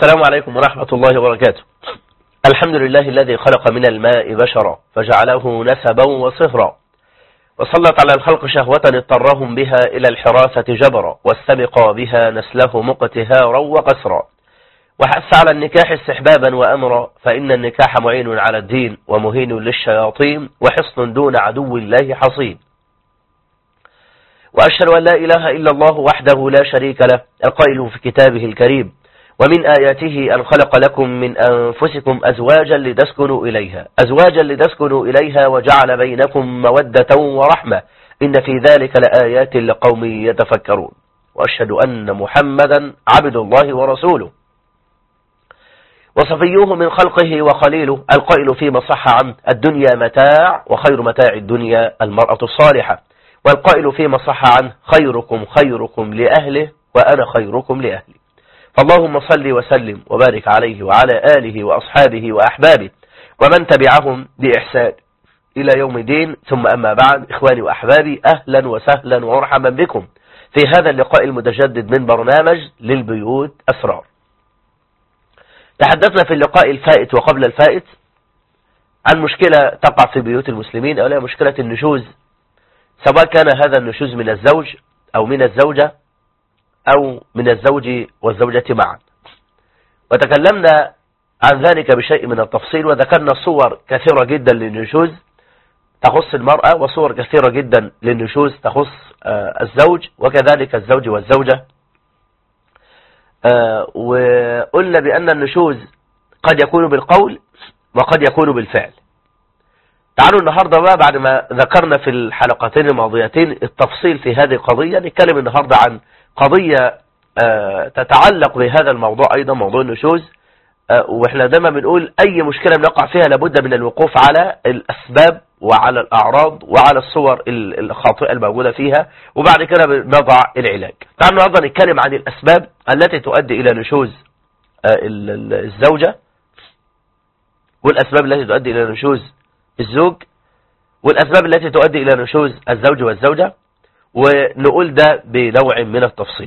السلام عليكم ورحمة الله وبركاته الحمد لله الذي خلق من الماء بشرا فجعله نسبا وصهرا وسلط على الخلق شهوة اضطرهم بها إلى الحراسة جبرا واستبقى بها نسله مقتهارا وقسرا وحث على النكاح استحبابا وأمرا فإن النكاح معين على الدين ومهين للشياطين وحصن دون عدو الله حصين وأشهد أن لا إله إلا الله وحده لا شريك له القائل في كتابه الكريم ومن آياته أن خلق لكم من أنفسكم أزواجا لتسكنوا إليها أزواجا لتسكنوا إليها وجعل بينكم مودة ورحمة إن في ذلك لآيات لقوم يتفكرون وأشهد أن محمدا عبد الله ورسوله وصفيه من خلقه وخليله القائل فيما صح عنه الدنيا متاع وخير متاع الدنيا المرأة الصالحة والقائل فيما صح عنه خيركم خيركم لأهله وأنا خيركم لأهلي فاللهم صل وسلم وبارك عليه وعلى آله وأصحابه وأحبابه ومن تبعهم بإحسان إلى يوم الدين ثم أما بعد إخواني وأحبابي أهلا وسهلا ومرحبا بكم في هذا اللقاء المتجدد من برنامج للبيوت أسرار تحدثنا في اللقاء الفائت وقبل الفائت عن مشكلة تقع في بيوت المسلمين أو لا مشكلة النشوز سواء كان هذا النشوز من الزوج أو من الزوجة أو من الزوج والزوجة معا وتكلمنا عن ذلك بشيء من التفصيل وذكرنا صور كثيرة جدا للنشوز تخص المرأة وصور كثيرة جدا للنشوز تخص الزوج وكذلك الزوج والزوجة وقلنا بأن النشوز قد يكون بالقول وقد يكون بالفعل تعالوا النهاردة بقى بعد ما ذكرنا في الحلقتين الماضيتين التفصيل في هذه القضية نتكلم النهاردة عن قضية تتعلق بهذا الموضوع أيضا موضوع النشوز وإحنا دايما بنقول أي مشكلة بنقع فيها لابد من الوقوف على الأسباب وعلى الأعراض وعلى الصور الخاطئة الموجودة فيها وبعد كده بنضع العلاج تعالوا النهاردة نتكلم عن الأسباب التي تؤدي إلى نشوز الزوجة والأسباب التي تؤدي إلى نشوز الزوج والأسباب التي تؤدي إلى نشوز الزوج والزوجة ونقول ده بنوع من التفصيل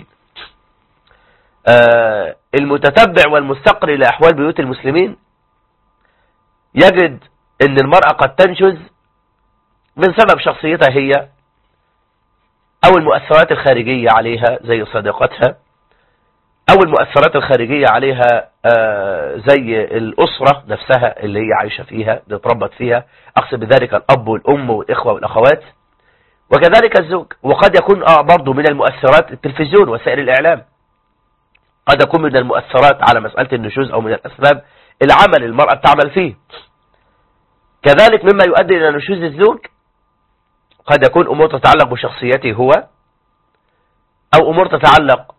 آه المتتبع والمستقر لأحوال بيوت المسلمين يجد ان المرأة قد تنشز من سبب شخصيتها هي او المؤثرات الخارجية عليها زي صديقتها او المؤثرات الخارجية عليها آه زي الاسرة نفسها اللي هي عايشة فيها اللي اتربت فيها اقصد بذلك الاب والام والاخوة والاخوات وكذلك الزوج وقد يكون آه برضه من المؤثرات التلفزيون وسائل الإعلام قد يكون من المؤثرات على مسألة النشوز أو من الأسباب العمل المرأة تعمل فيه كذلك مما يؤدي إلى نشوز الزوج قد يكون أمور تتعلق بشخصيته هو أو أمور تتعلق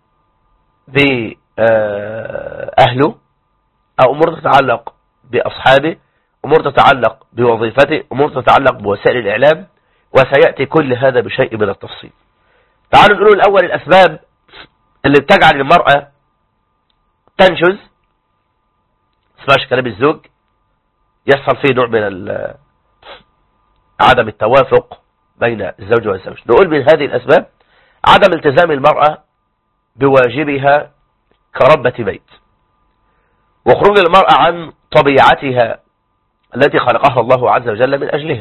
بأهله أو أمور تتعلق بأصحابه أمور تتعلق بوظيفته أمور تتعلق بوسائل الإعلام وسيأتي كل هذا بشيء من التفصيل تعالوا نقول الأول الأسباب اللي بتجعل المرأة تنشز اسمعش كلام الزوج يحصل فيه نوع من عدم التوافق بين الزوج والزوج نقول من هذه الأسباب عدم التزام المرأة بواجبها كربة بيت وخروج المرأة عن طبيعتها التي خلقها الله عز وجل من أجلها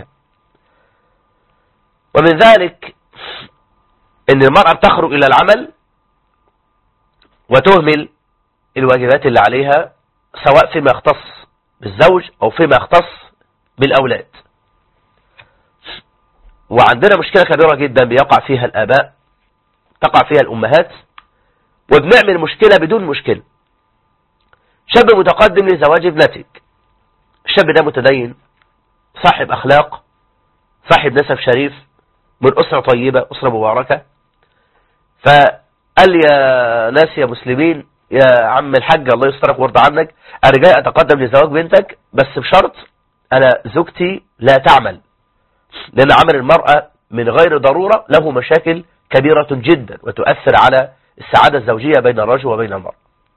ومن ذلك ان المرأة بتخرج الى العمل وتهمل الواجبات اللي عليها سواء فيما يختص بالزوج او فيما يختص بالاولاد وعندنا مشكلة كبيرة جدا بيقع فيها الاباء تقع فيها الامهات وبنعمل مشكلة بدون مشكلة شاب متقدم لزواج ابنتك الشاب ده متدين صاحب اخلاق صاحب نسب شريف من أسرة طيبة أسرة مباركة فقال يا ناس يا مسلمين يا عم الحاج الله يسترك ويرضى عنك أنا جاي أتقدم لزواج بنتك بس بشرط أنا زوجتي لا تعمل لأن عمل المرأة من غير ضرورة له مشاكل كبيرة جدا وتؤثر على السعادة الزوجية بين الرجل وبين المرأة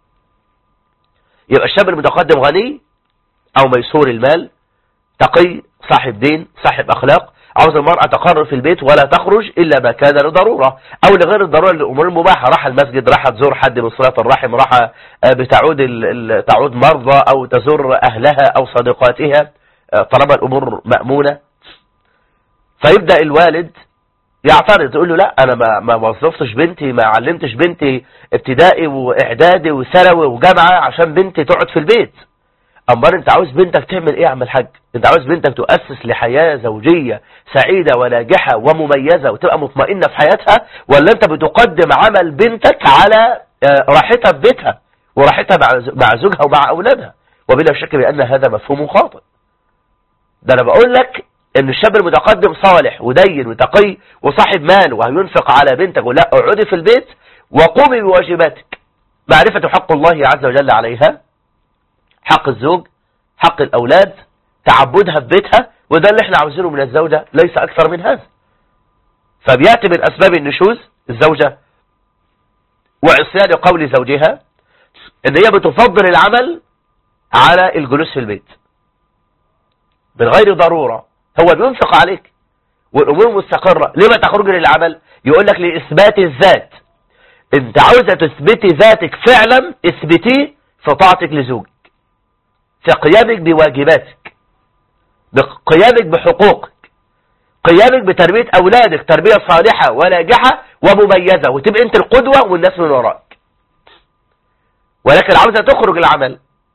يبقى الشاب المتقدم غني أو ميسور المال تقي صاحب دين صاحب أخلاق عاوز المرأة تقرر في البيت ولا تخرج إلا ما كان لضرورة أو لغير الضرورة للأمور المباحة راح المسجد راح تزور حد من صلاة الرحم راح آه، بتعود ال- ال- تعود مرضى أو تزور أهلها أو صديقاتها آه، طالما الأمور مأمونة فيبدأ الوالد يعترض يقول له لا انا ما ما وظفتش بنتي ما علمتش بنتي ابتدائي واعدادي وثانوي وجامعه عشان بنتي تقعد في البيت امال انت عاوز بنتك تعمل ايه يا عم الحاج انت عاوز بنتك تؤسس لحياه زوجيه سعيده وناجحه ومميزه وتبقى مطمئنه في حياتها ولا انت بتقدم عمل بنتك على آه، راحتها في بيتها وراحتها مع ز- مع زوجها ومع اولادها وبلا شك بان هذا مفهوم خاطئ ده انا بقول لك ان الشاب المتقدم صالح ودين وتقي وصاحب مال وهينفق على بنتك ولا اقعدي في البيت وقومي بواجباتك معرفة حق الله عز وجل عليها حق الزوج حق الأولاد تعبدها في بيتها وده اللي احنا عاوزينه من الزوجة ليس أكثر من هذا فبيأتي من أسباب النشوز الزوجة وعصيان قول زوجها ان هي بتفضل العمل على الجلوس في البيت من غير ضرورة هو بينفق عليك والأمور مستقرة لما تخرج للعمل يقول لك لإثبات الذات انت عاوزة تثبتي ذاتك فعلا اثبتيه في طاعتك لزوجك في قيامك بواجباتك بقيامك بحقوقك قيامك بتربية أولادك تربية صالحة وناجحة ومميزة وتبقى انت القدوة والناس من وراك ولكن عاوزة تخرج العمل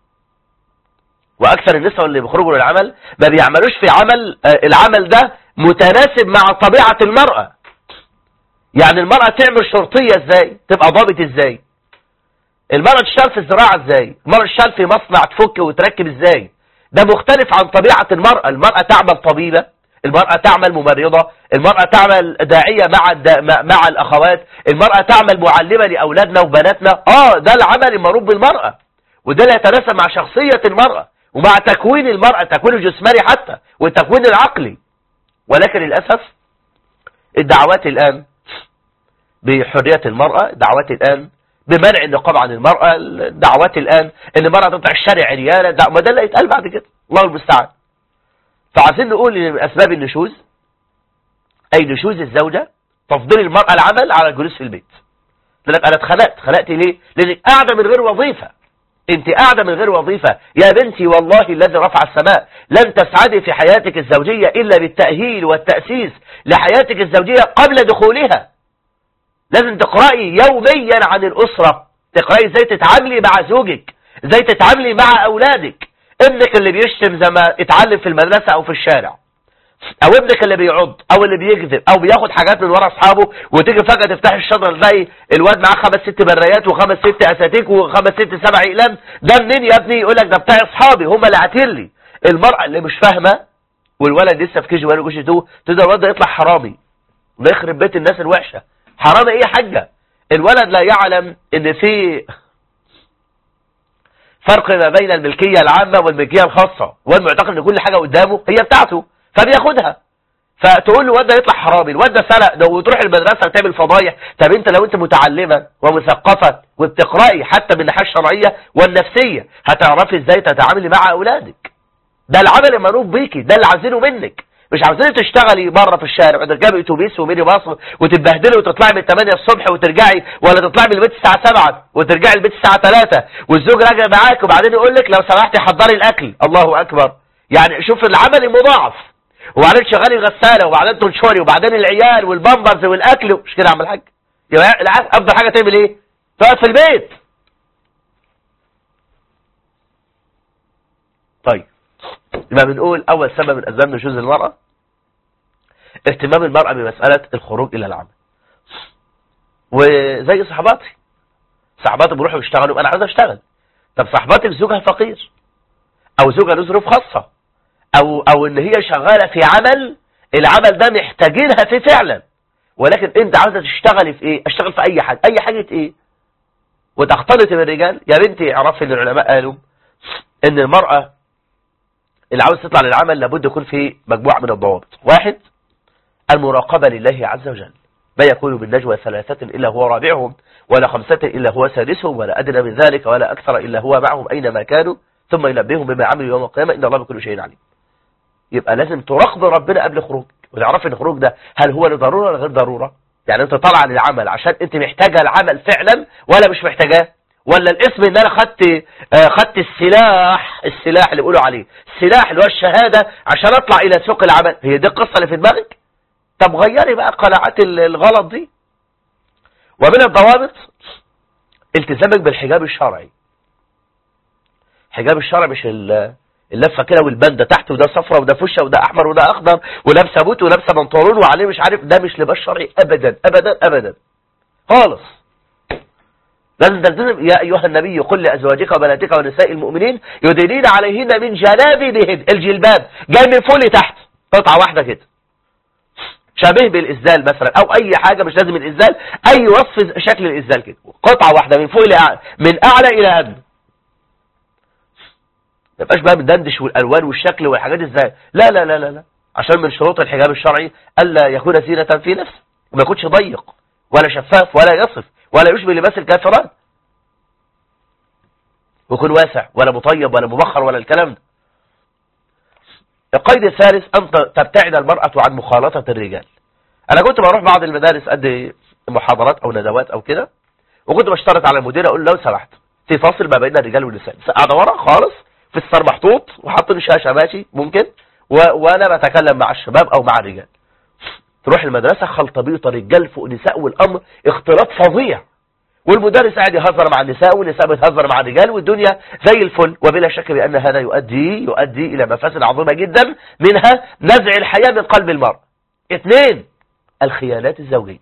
واكثر النساء اللي بيخرجوا للعمل ما بيعملوش في عمل آه، العمل ده متناسب مع طبيعة المرأة يعني المرأة تعمل شرطية ازاي تبقى ضابط ازاي المرأة تشتغل في الزراعة ازاي المرأة تشتغل في مصنع تفك وتركب ازاي ده مختلف عن طبيعة المرأة المرأة تعمل طبيبة المرأة تعمل ممرضة المرأة تعمل داعية مع الد... مع- مع الأخوات المرأة تعمل معلمة لأولادنا وبناتنا آه ده العمل المعروف بالمرأة وده اللي يتناسب مع شخصية المرأة ومع تكوين المرأة تكوين الجسماني حتى والتكوين العقلي ولكن للأسف الدعوات الآن بحرية المرأة الدعوات الآن بمنع النقاب عن المرأة الدعوات الآن ان المرأة تطلع الشارع عريانة دع- ما ده اللي يتقال بعد كده الله المستعان فعايزين نقول ان من اسباب النشوز اي نشوز الزوجة تفضيل المرأة العمل على الجلوس في البيت لك انا اتخنقت خنقت ليه لانك قاعدة من غير وظيفة انت قاعدة من غير وظيفة يا بنتي والله الذي رفع السماء لن تسعدي في حياتك الزوجية الا بالتأهيل والتأسيس لحياتك الزوجية قبل دخولها لازم تقرأي يوميا عن الأسرة تقرأي ازاي تتعاملي مع زوجك ازاي تتعاملي مع أولادك ابنك اللي بيشتم زي ما اتعلم في المدرسة أو في الشارع أو ابنك اللي بيعض أو اللي بيكذب أو بياخد حاجات من ورا أصحابه وتيجي فجأة تفتحي الشجرة تلاقي الواد معاه خمس ست بريات وخمس ست أساتيك وخمس ست سبع أقلام ده منين يا ابني يقول لك ده بتاع أصحابي هم اللي عاتين لي المرأة اللي مش فاهمة والولد لسه في كيجي 1 وكيجي 2 تقدر الواد ده يطلع حرامي ده يخرب بيت الناس الوحشة حرام ايه يا حاجة الولد لا يعلم ان في فرق ما بين الملكية العامة والملكية الخاصة والمعتقد ان كل حاجة قدامه هي بتاعته فبياخدها فتقول له الواد ده يطلع حرامي الواد ده سرق ده وتروح المدرسة وتعمل فضايح طب انت لو انت متعلمة ومثقفة وبتقرأي حتى من الناحية الشرعية والنفسية هتعرفي ازاي تتعاملي مع اولادك ده العمل المعروف بيكي ده اللي عايزينه منك مش عاوزين تشتغلي بره في الشارع وتركبي اتوبيس وميني باص وتتبهدلي وتطلعي من 8 الصبح وترجعي ولا تطلعي من البيت الساعه 7 وترجعي البيت الساعه 3 والزوج راجع معاك وبعدين يقول لك لو سمحتي حضري الاكل الله اكبر يعني شوف العمل المضاعف وبعدين شغالي غساله وبعدين تنشري وبعدين العيال والبامبرز والاكل مش كده يا عم الحاج يبقى الع- افضل حاجه تعمل ايه تقعد في البيت طيب يبقى بنقول أول سبب من أسباب نشوز المرأة اهتمام المرأة بمسألة الخروج إلى العمل وزي صحباتي صحباتي بيروحوا يشتغلوا أنا عايز أشتغل طب صحباتك زوجها فقير أو زوجها له ظروف خاصة أو أو إن هي شغالة في عمل العمل ده محتاجينها فيه فعلا ولكن أنت عاوزة تشتغلي في إيه؟ أشتغل في أي حاجة أي حاجة إيه؟ وتختلطي بالرجال يا بنتي اعرفي ان العلماء قالوا ان المرأة اللي عاوز تطلع للعمل لابد يكون في مجموعة من الضوابط واحد المراقبة لله عز وجل ما يكون بالنجوى ثلاثة إلا هو رابعهم ولا خمسة إلا هو سادسهم ولا أدنى من ذلك ولا أكثر إلا هو معهم أينما كانوا ثم ينبههم بما عملوا يوم القيامة إن الله بكل شيء عليم يبقى لازم تراقب ربنا قبل خروجك وتعرفي ان الخروج ده هل هو لضرورة ولا غير ضرورة يعني انت طالعه للعمل عشان انت محتاجه العمل فعلا ولا مش محتاجاه ولا الاسم ان انا خدت آه خدت السلاح السلاح اللي بيقولوا عليه السلاح اللي هو الشهاده عشان اطلع الى سوق العمل هي دي القصه اللي في دماغك طب غيري بقى قناعات الغلط دي ومن الضوابط التزامك بالحجاب الشرعي حجاب الشرعي مش اللفه كده والبنده تحت وده صفرة وده فشه وده احمر وده اخضر ولابسه بوت ولابسه بنطلون وعليه مش عارف ده مش لباس شرعي ابدا ابدا ابدا خالص لازم تلتزم يا ايها النبي قل لازواجك وبناتك ونساء المؤمنين يدينين عليهن من جلابيبهن الجلباب جاي من فوق لتحت قطعه واحده كده شبيه بالإزال مثلا أو أي حاجة مش لازم الإزال أي وصف شكل الإزال كده قطعة واحدة من فوق لأعلى من أعلى إلى أدنى ما يبقاش بقى مدندش والالوان والشكل والحاجات ازاي لا لا لا لا لا عشان من شروط الحجاب الشرعي الا يكون زينة في نفسه وما يكونش ضيق ولا شفاف ولا يصف ولا يشبه لباس الكافرات ويكون واسع ولا مطيب ولا مبخر ولا الكلام ده القيد الثالث أن تبتعد المرأة عن مخالطة الرجال أنا كنت بروح بعض المدارس أدي محاضرات أو ندوات أو كده وكنت بشترط على المدير أقول لو سمحت في فاصل ما بين الرجال والنساء قاعدة ورا خالص في الستار محطوط وحاطين شاشة ماشي ممكن و... وانا بتكلم مع الشباب او مع الرجال تروح المدرسة خلطبيطة رجال فوق نساء والامر اختلاط فظيع والمدرس قاعد يهزر مع النساء والنساء بتهزر مع الرجال والدنيا زي الفل وبلا شك بأن هذا يؤدي يؤدي إلى مفاسد عظيمة جدا منها نزع الحياة من قلب المرء اثنين الخيانات الزوجية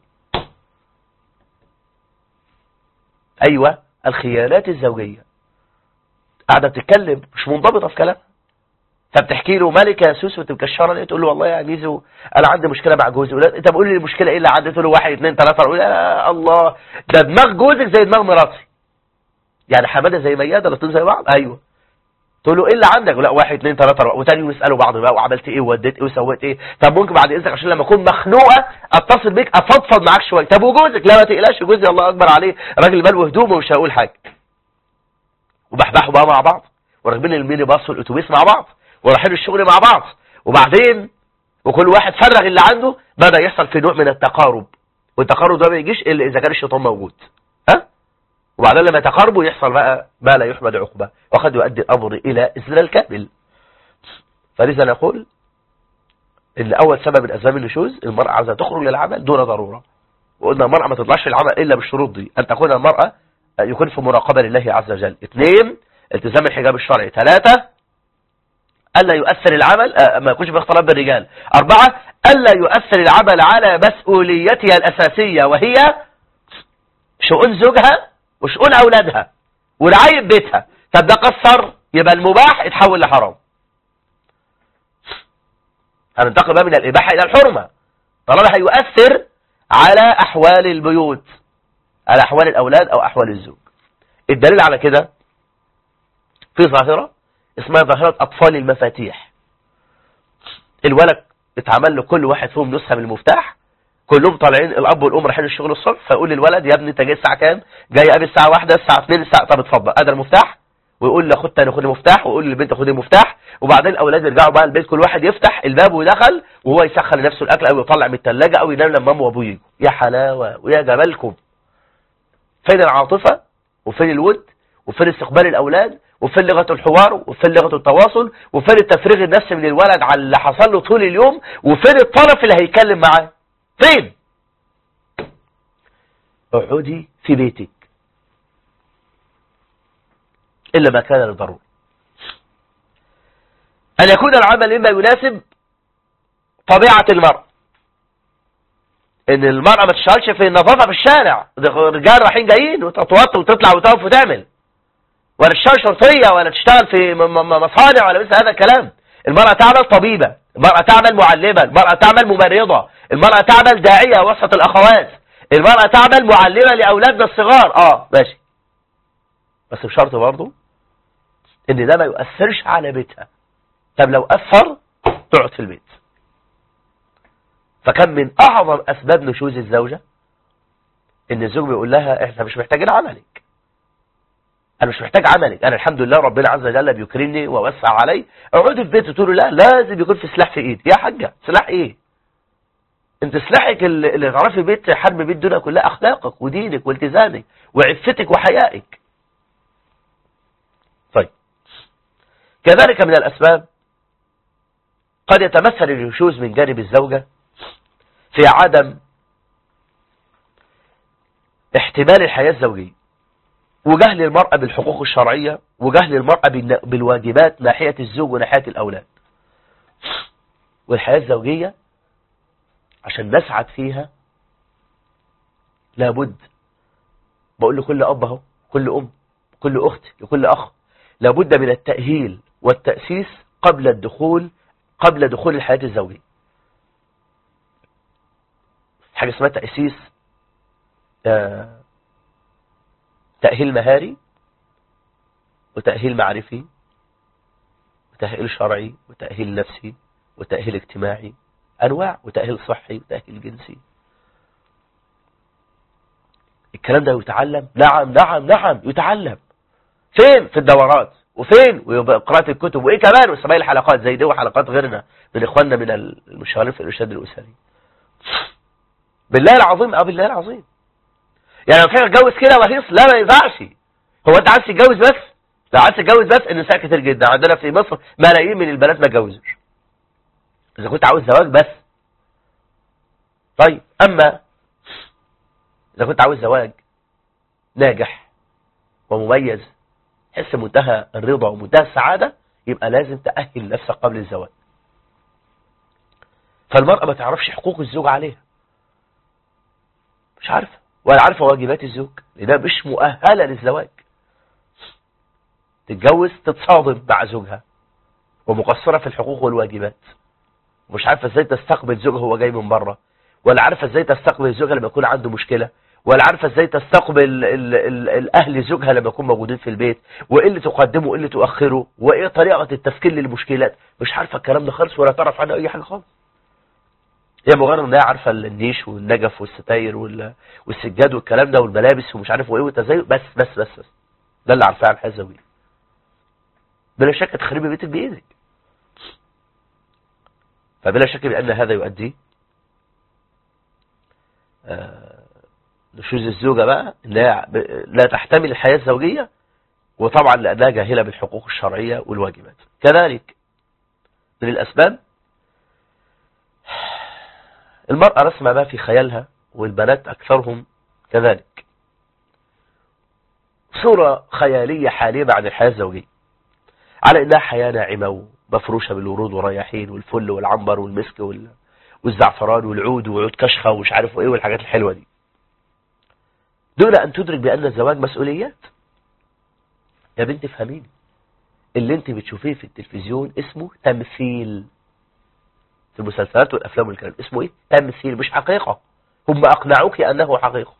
أيوة الخيانات الزوجية قاعدة بتتكلم مش منضبطة في كلامها فبتحكي له مالك يا سوسو انت مكشره ليه تقول له والله يا ميزو انا عندي مشكله مع جوزي انت بقول لي المشكله ايه اللي عندي تقول له واحد اثنين ثلاثه اقول يا الله ده دماغ جوزك زي دماغ مراتي يعني حماده زي مياده الاثنين زي بعض ايوه تقول له ايه اللي عندك لا واحد اثنين ثلاثه وتاني يوم يسالوا بعض بقى وعملت ايه ووديت ايه وسويت ايه طب ممكن بعد اذنك عشان لما اكون مخنوقه اتصل بيك افضفض معاك شويه طب وجوزك لا ما تقلقش جوزي الله اكبر عليه راجل بال وهدومه مش هقول حاجه وبحبحوا بقى مع بعض وراكبين الميني باص والاتوبيس مع بعض ورايحين الشغل مع بعض وبعدين وكل واحد فرغ اللي عنده بدأ يحصل في نوع من التقارب والتقارب ده ما يجيش الا اذا كان الشيطان موجود ها وبعدين لما يتقاربوا يحصل بقى ما لا يحمد عقبه وقد يؤدي الامر الى اذلال كامل فلذا نقول ان اول سبب من اسباب النشوز المرأة عايزه تخرج للعمل دون ضرورة وقلنا المرأة ما تطلعش للعمل الا بالشروط دي ان تكون المرأة يكون في مراقبة لله عز وجل اثنين التزام الحجاب الشرعي ثلاثة ألا يؤثر العمل آه، ما يكونش باختلاط بالرجال أربعة ألا يؤثر العمل على مسؤوليتها الأساسية وهي شؤون زوجها وشؤون أولادها ورعاية بيتها طب ده قصر يبقى المباح يتحول لحرام هننتقل بقى من الإباحة إلى الحرمة طالما هيؤثر على أحوال البيوت على أحوال الأولاد أو أحوال الزوج الدليل على كده في ظاهرة اسمها ظاهرة أطفال المفاتيح الولد اتعمل له كل واحد فيهم نسخة من المفتاح كلهم طالعين الأب والأم رايحين الشغل الصبح فيقول للولد يا ابني أنت جاي الساعة كام؟ جاي قبل الساعة واحدة الساعة 2 الساعة طب اتفضل ادي المفتاح ويقول لاخد تاني خد المفتاح ويقول للبنت خد المفتاح وبعدين الاولاد يرجعوا بقى البيت كل واحد يفتح الباب ويدخل وهو يسخن لنفسه الاكل او يطلع من الثلاجه او ينام لما امه وابوه يجوا يا حلاوه ويا جمالكم فين العاطفه وفين الود وفين استقبال الاولاد وفين لغة الحوار وفين لغة التواصل وفين التفريغ النفسي من الولد على اللي حصل له طول اليوم وفين الطرف اللي هيتكلم معاه فين اقعدي في بيتك إلا ما كان للضرورة أن يكون العمل مما يناسب طبيعة المرء ان المرأة ما تشتغلش في النظافة في الشارع الرجال رايحين جايين وتتوطى وتطلع وتقف وتعمل ولا تشتغل شرطية ولا تشتغل في مصانع ولا مثل هذا الكلام المرأة تعمل طبيبة المرأة تعمل معلمة المرأة تعمل ممرضة المرأة تعمل داعية وسط الأخوات المرأة تعمل معلمة لأولادنا الصغار اه ماشي بس بشرط برضه ان ده ما يؤثرش على بيتها طب لو أثر تقعد في البيت فكم من أعظم أسباب نشوز الزوجة ان الزوج بيقول لها احنا مش محتاجين عملك انا مش محتاج عملك انا الحمد لله ربنا عز وجل بيكرمني ووسع علي اقعدي في بيتي تقول لا لازم يكون في سلاح في ايدي يا حاجه سلاح ايه انت سلاحك اللي اللي تعرفي بيت حرب بيت دنيا كلها اخلاقك ودينك والتزامك وعفتك وحيائك طيب كذلك من الاسباب قد يتمثل النشوز من جانب الزوجة في عدم احتمال الحياة الزوجية وجهل المرأة بالحقوق الشرعية وجهل المرأة بالن- بالواجبات ناحية الزوج وناحية الأولاد والحياة الزوجية عشان نسعد فيها لابد بقول لكل أب اهو كل أم كل أخت لكل أخ لابد من التأهيل والتأسيس قبل الدخول قبل دخول الحياة الزوجية حاجة اسمها تأسيس آه، تأهيل مهاري وتأهيل معرفي وتأهيل شرعي وتأهيل نفسي وتأهيل اجتماعي أنواع وتأهيل صحي وتأهيل جنسي الكلام ده يتعلم نعم نعم نعم يتعلم فين في الدورات وفين وقراءة الكتب وإيه كمان وسماع الحلقات زي دي وحلقات غيرنا من إخواننا من المشغلين في الإرشاد الأسري بالله العظيم أو بالله العظيم يعني لو كان اتجوز كده وهيص لا ما ينفعش هو انت عايز تتجوز بس لو عايز تتجوز بس النساء كتير جدا عندنا في مصر ملايين من البنات ما اتجوزوش اذا كنت عاوز زواج بس طيب اما اذا كنت عاوز زواج ناجح ومميز حس منتهى الرضا ومنتهى السعادة يبقى لازم تأهل نفسك قبل الزواج فالمرأة ما تعرفش حقوق الزوج عليها مش عارفة ولا عارفة واجبات الزوج لأنها مش مؤهلة للزواج تتجوز تتصادم مع زوجها ومقصرة في الحقوق والواجبات ومش عارفة ازاي تستقبل زوجها وهو جاي من بره ولا عارفة ازاي تستقبل زوجها لما يكون عنده مشكلة ولا عارفة ازاي تستقبل ال ال الاهل زوجها لما يكون موجودين في البيت وايه اللي تقدمه وايه اللي تؤخره وايه طريقة التفكير للمشكلات مش عارفة الكلام ده خالص ولا تعرف عنه اي حاجة خالص هي مجرد انها عارفة النيش والنجف والستاير وال- والسجاد والكلام ده والملابس ومش عارف وايه والتزين بس بس بس بس ده اللي عارفاه عن الحياة الزوجية بلا شك تخربي بيتك بإيدك فبلا شك بأن هذا يؤدي آه، نشوز الزوجة بقى لا, لا تحتمل الحياة الزوجية وطبعا لأنها جاهلة بالحقوق الشرعية والواجبات كذلك من الأسباب المرأة رسم ما في خيالها والبنات أكثرهم كذلك صورة خيالية حالمة عن الحياة الزوجية على إنها حياة ناعمة ومفروشة بالورود والرياحين والفل والعنبر والمسك وال... والزعفران والعود وعود كشخة ومش عارف ايه والحاجات الحلوة دي دون أن تدرك بأن الزواج مسؤوليات يا بنت فهميني اللي انت بتشوفيه في التلفزيون اسمه تمثيل في المسلسلات والأفلام والكلام اسمه ايه تمثيل مش حقيقة هم أقنعوك أنه حقيقة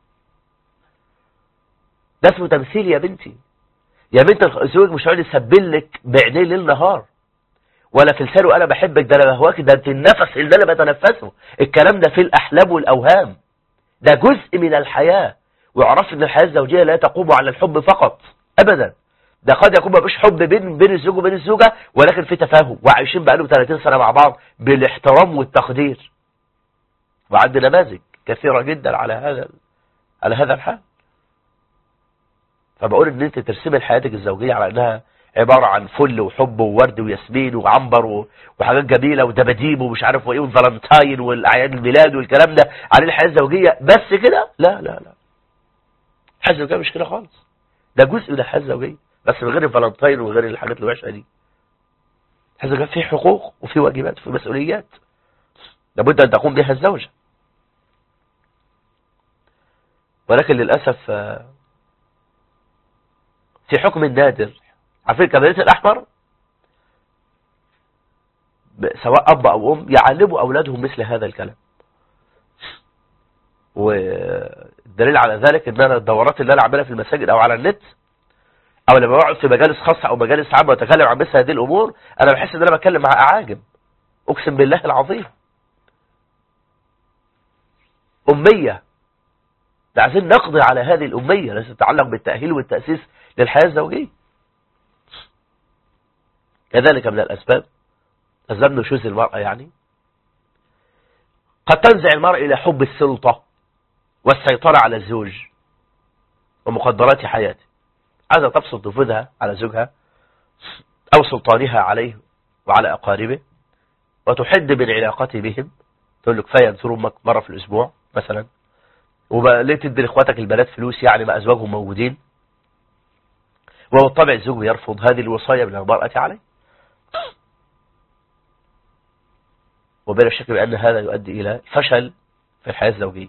ده اسمه تمثيل يا بنتي يا بنت الزوج مش هيقعد يسبل لك بعينيه ليل نهار ولا في لسانه انا بحبك ده انا بهواك ده في النفس اللي انا بتنفسه الكلام ده في الاحلام والاوهام ده جزء من الحياة وعرفت ان الحياة الزوجية لا تقوم على الحب فقط ابدا ده قد يكون مفيش حب بين بين الزوج وبين الزوجة ولكن في تفاهم وعايشين بقالهم 30 سنة مع بعض بالاحترام والتقدير وعند نماذج كثيرة جدا على هذا على هذا الحال فبقول ان انت ترسمي حياتك الزوجية على انها عبارة عن فل وحب وورد وياسمين وعنبر و- وحاجات جميلة ودباديب ومش عارف وايه والفالنتاين والاعياد الميلاد والكلام ده على الحياة الزوجية بس كده لا لا لا الحياة الزوجية مش كده خالص ده جزء من الحياة الزوجية بس من غير الفالنتاين وغير الحاجات الوحشة دي الحياة الزوجية فيه حقوق وفيه واجبات وفيه مسؤوليات لابد ان تقوم بها الزوجة ولكن للأسف آه، في حكم نادر عارفين الكباريت الأحمر ب- سواء أب أو أم يعلموا أولادهم مثل هذا الكلام والدليل على ذلك ان انا الدورات اللي انا عاملها في المساجد او على النت او لما بقعد في مجالس خاصة او مجالس عامة واتكلم عن مثل هذه الامور انا بحس ان انا بتكلم مع اعاجم اقسم بالله العظيم امية ده عايزين نقضي على هذه الامية التي تتعلق بالتأهيل والتأسيس للحياة الزوجية كذلك من الاسباب اسباب نشوز المرأة يعني قد تنزع المرء إلى حب السلطة والسيطرة على الزوج ومقدرات حياته عايزة تبسط نفوذها على زوجها أو سلطانها عليه وعلى أقاربه وتحد من علاقته بهم تقول له كفاية تزور أمك مرة في الأسبوع مثلا وليه تدي لإخواتك البنات فلوس يعني ما أزواجهم موجودين وبالطبع الزوج يرفض هذه الوصايا من المرأة عليه وبلا شك بأن هذا يؤدي إلى فشل في الحياة الزوجية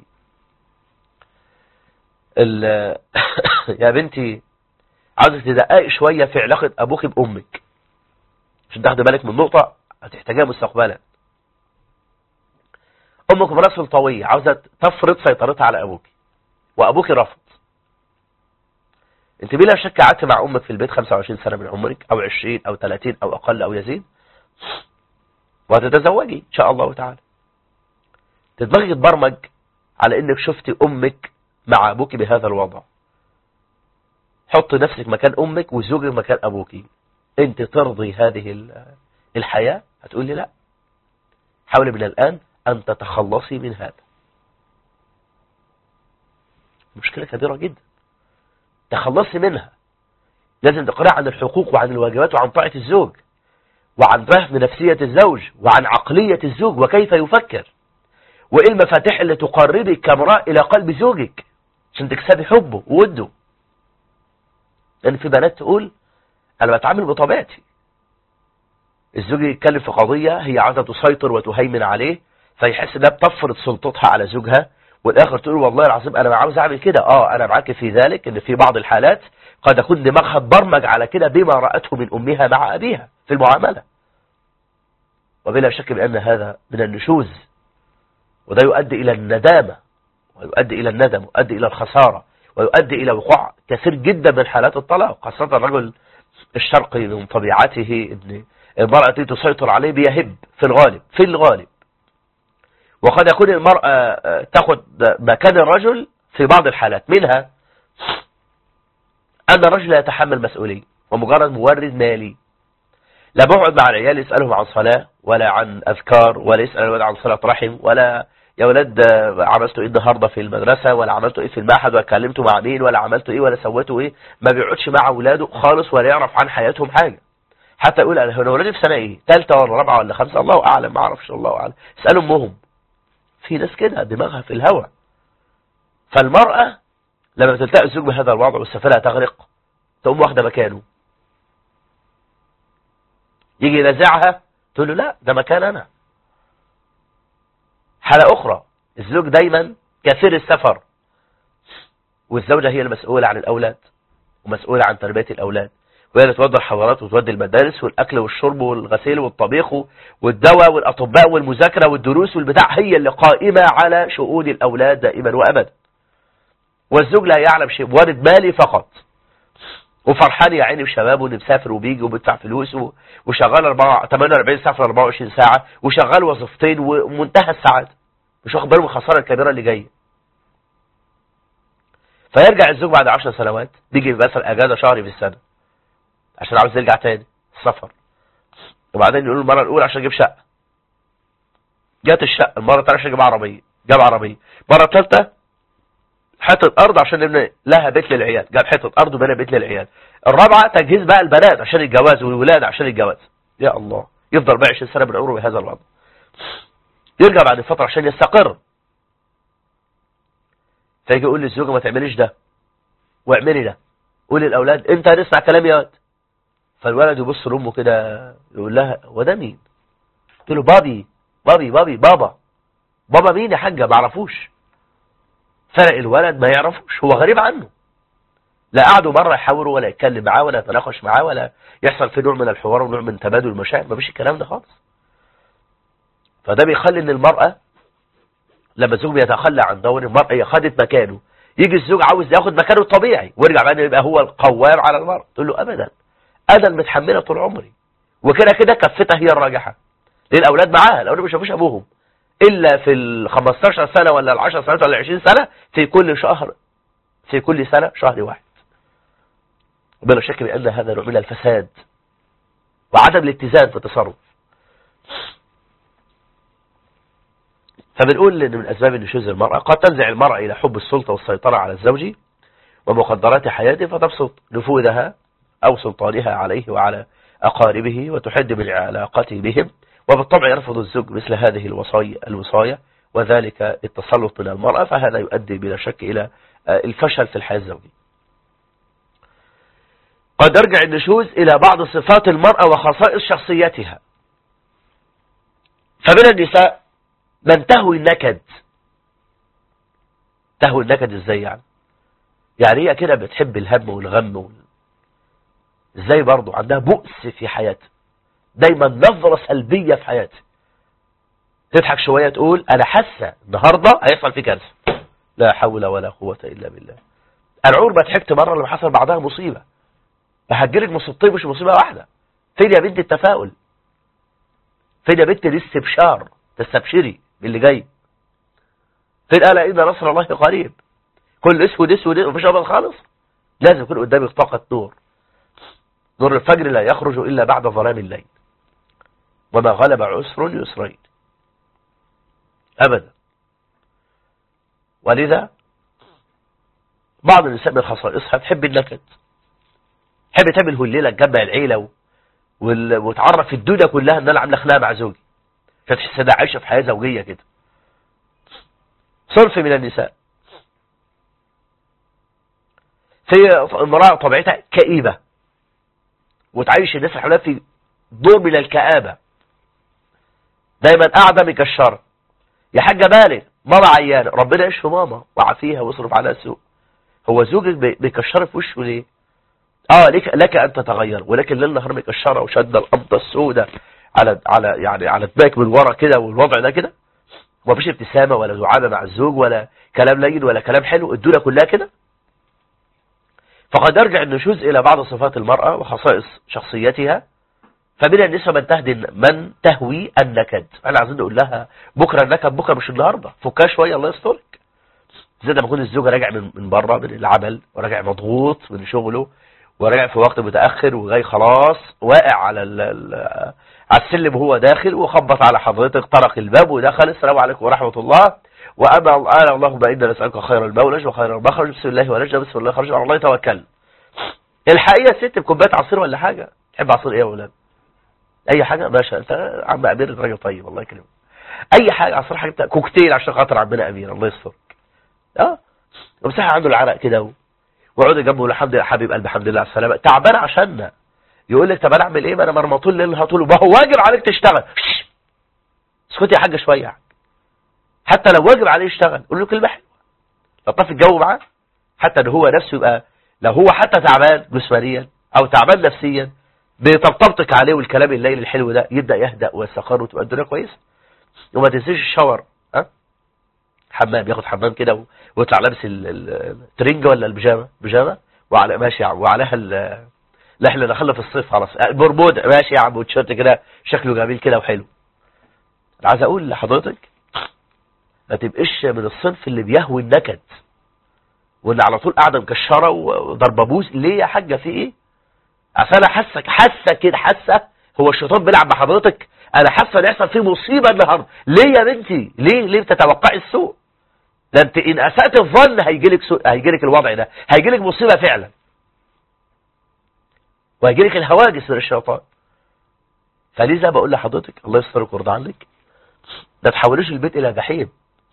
يا بنتي عاوزك تدققي شوية في علاقة أبوك بأمك عشان تاخد بالك من نقطة هتحتاجها مستقبلا أمك امرأة سلطوية عاوزة تفرض سيطرتها على أبوك وأبوك رفض انت بلا شك قعدت مع أمك في البيت 25 سنة من عمرك أو 20 أو 30 أو أقل أو يزيد وهتتزوجي إن شاء الله تعالى تدمغي تبرمج على انك شفتي امك مع ابوك بهذا الوضع حط نفسك مكان امك وزوجك مكان ابوك انت ترضي هذه الحياة هتقول لي لا حاولي من الان ان تتخلصي من هذا مشكلة كبيرة جدا تخلصي منها لازم تقرأ عن الحقوق وعن الواجبات وعن طاعة الزوج وعن فهم نفسية الزوج وعن عقلية الزوج وكيف يفكر وإيه المفاتيح اللي تقربك كامرأة إلى قلب زوجك عشان تكسبي حبه ووده لأن في بنات تقول أنا بتعامل بطبيعتي الزوج يتكلم في قضية هي عايزة تسيطر وتهيمن عليه فيحس انها بتفرض سلطتها على زوجها والاخر تقول والله العظيم انا عاوز اعمل كده اه انا معاك في ذلك ان في بعض الحالات قد يكون دماغها تبرمج على كده بما رأته من امها مع ابيها في المعاملة وبلا شك بأن هذا من النشوز وده يؤدي إلى الندامة ويؤدي إلى الندم ويؤدي إلى الخسارة ويؤدي إلى وقوع كثير جدا من حالات الطلاق خاصة الرجل الشرقي من طبيعته ان المرأة تسيطر عليه بيهب في الغالب في الغالب وقد يكون المرأة تاخد مكان الرجل في بعض الحالات منها أن الرجل يتحمل مسؤولية ومجرد مورد مالي لا بقعد مع العيال يسألهم عن صلاة ولا عن أذكار ولا يسأل الولد عن صلاة رحم ولا يا ولاد عملتوا ايه النهاردة في المدرسة ولا عملتوا ايه في المعهد ولا كلمتوا مع مين ولا عملتوا ايه ولا سويتوا ايه ما بيقعدش مع اولاده خالص ولا يعرف عن حياتهم حاجة حتى يقول انا ولادي في سنة ايه ثالثه ولا رابعة ولا خمسة الله اعلم ما اعرفش الله اعلم اسألوا امهم في ناس كده دماغها في الهوى فالمرأة لما تلتقي الزوج بهذا الوضع والسفينة تغرق تقوم واخده مكانه يجي ينزعها تقول له لا ده مكان انا حالة اخرى الزوج دايما كثير السفر والزوجة هي المسؤولة عن الاولاد ومسؤولة عن تربية الاولاد وهي اللي تودي الحضارات وتودي المدارس والاكل والشرب والغسيل والطبيخ والدواء والاطباء والمذاكرة والدروس والبتاع هي اللي قائمة على شؤون الاولاد دائما وابدا والزوج لا يعلم شيء وارد مالي فقط وفرحان يا عيني بشبابه اللي مسافر وبيجي وبيدفع فلوس وشغال 48 ساعه في 24 ساعه وشغال وظيفتين ومنتهى السعاده مش واخد باله من الخساره الكبيره اللي جايه فيرجع الزوج بعد 10 سنوات بيجي مثلا اجازه شهري في السنه عشان عاوز يرجع تاني السفر وبعدين يقول المره الاولى عشان اجيب شقه جت الشقه المره الثانيه عشان اجيب عربيه جاب عربيه المره الثالثه حته ارض عشان نبني لها بيت للعيال جاب حته ارض وبنى بيت للعيال الرابعه تجهيز بقى البنات عشان الجواز والولاد عشان الجواز يا الله يفضل بقى 20 سنه من عمره بهذا الوضع يرجع بعد فتره عشان يستقر فيجي يقول للزوجه ما تعمليش ده واعملي ده قول للاولاد انت هنسمع كلامي يا فالولد يبص لامه كده يقول لها هو ده مين قلت له بابي بابي بابي بابا بابا مين يا حاجه ما اعرفوش فرق الولد ما يعرفوش هو غريب عنه لا قعدوا مرة يحاوروا ولا يتكلم معاه ولا يتناقش معاه ولا يحصل في نوع من الحوار ونوع من تبادل المشاعر ما فيش الكلام ده خالص فده بيخلي ان المرأة لما الزوج بيتخلى عن دور المرأة هي خدت مكانه يجي الزوج عاوز ياخد مكانه الطبيعي ويرجع بعد يبقى هو القوام على المرأة تقول له ابدا انا المتحملة طول عمري وكده كده كفتها هي الراجحة ليه الاولاد معاها الاولاد ما شافوش ابوهم إلا في ال 15 سنة ولا ال 10 سنة ولا ال 20 سنة في كل شهر في كل سنة شهر واحد بلا شك بأن هذا نوع من الفساد وعدم الاتزان في التصرف فبنقول ان من اسباب النشوز المرأة قد تنزع المرأة الى حب السلطة والسيطرة على الزوج ومقدرات حياته فتبسط نفوذها او سلطانها عليه وعلى اقاربه وتحد من علاقته بهم وبالطبع يرفض الزوج مثل هذه الوصايا الوصايا وذلك التسلط من المرأة فهذا يؤدي بلا شك إلى الفشل في الحياة الزوجية قد يرجع النشوز إلى بعض صفات المرأة وخصائص شخصيتها فمن النساء من تهوي النكد تهوي النكد ازاي يعني يعني هي كده بتحب الهم والغم وال... ازاي برضو عندها بؤس في حياتها دايما نظرة سلبية في حياتها تضحك شوية تقول انا حاسة النهاردة هيحصل في كارثة لا حول ولا قوة الا بالله العور ما ضحكت مرة لما حصل بعدها مصيبة فهتجيلك مصيبتين مش مصيبة واحدة فين يا بنت التفاؤل فين يا بنت الاستبشار تستبشري باللي جاي فين قال ان نصر الله قريب كل اسود اسود مفيش ابيض خالص لازم يكون قدامك طاقة نور نور الفجر لا يخرج الا بعد ظلام الليل وما غلب عسر يسرين ابدا ولذا بعض النساء من خصائصها تحب النكد تحب تعمل هليله تجمع العيله و... وال... وتعرف الدنيا كلها ان انا عامله خناقه مع زوجي فتحس انها عايشه في حياه زوجيه كده صنف من النساء في امراه طبيعتها كئيبه وتعيش الناس اللي حواليها في دور من الكآبه دايما قاعده مكشره يا حاجه مالك ماما عيانه ربنا يشفي ماما وعافيها ويصرف عليها السوء هو زوجك بيكشرك في وشه ليه اه لك لك ان تتغير ولكن ليل نهار مكشره وشد القبضه السوداء على على يعني على دماغك من ورا كده والوضع ده كده ومفيش ابتسامه ولا دعابه مع الزوج ولا كلام لين ولا كلام حلو الدنيا كلها كده فقد يرجع النشوز الى بعض صفات المراه وخصائص شخصيتها فمن النساء من تهدي من تهوي النكد احنا عايزين نقول لها بكره النكد بكره مش النهارده فكها شويه الله يسترك زي لما يكون الزوج راجع من من بره من العمل وراجع مضغوط من شغله وراجع في وقت متاخر وجاي خلاص واقع على ال ال على السلم وهو داخل وخبط على حضرتك طرق الباب ودخل السلام عليكم ورحمه الله واما الان اللهم انا نسالك خير المولج وخير المخرج بسم الله ولجنا بسم الله خرج على الله توكل الحقيقه ست بكوبايه عصير ولا حاجه تحب عصير ايه يا ولاد اي حاجه باشا انت عم امير راجل طيب الله يكرمك اي حاجه عصير حاجه بتاع كوكتيل عشان خاطر عمنا امير الله يسترك اه ومسحها عنده العرق كده وقعد جنبه الحمد لله حبيب قلبي الحمد لله على السلامه تعبان عشاننا يقول لك طب انا اعمل ايه ما انا مرمطول ليل هطول ما هو واجب عليك تشتغل اسكتي يا حاجه شويه حتى لو واجب عليه يشتغل قول له كلمه حلوه لطف الجو معاه حتى ان هو نفسه يبقى لو هو حتى تعبان جسمانيا او تعبان نفسيا بطبطبتك عليه والكلام الليل الحلو ده يبدا يهدأ ويستقر وتبقى الدنيا كويسه وما تنسيش الشاور ها حمام ياخد حمام كده ويطلع لابس الترنج ولا البيجامه بيجامه وعلى ماشي يا عم وعليها لا احنا دخلنا في الصيف خلاص البرمودا ماشي يا عم وتيشيرت كده شكله جميل كده وحلو عايز اقول لحضرتك ما تبقش من الصنف اللي بيهوي النكد واللي على طول قاعده مكشره وضربه بوز ليه يا حاجه في ايه عشان انا حاسك حاسه كده حاسه هو الشيطان بيلعب بحضرتك انا حاسه ان يحصل فيه مصيبه النهارده ليه يا بنتي ليه ليه بتتوقعي السوء ده انت ان اسأت الظن هيجي لك سوء هيجي لك الوضع ده هيجي لك مصيبه فعلا وهيجي لك الهواجس من الشيطان فلذا بقول لحضرتك الله يسترك ويرضى عنك ما تحوليش البيت الى جحيم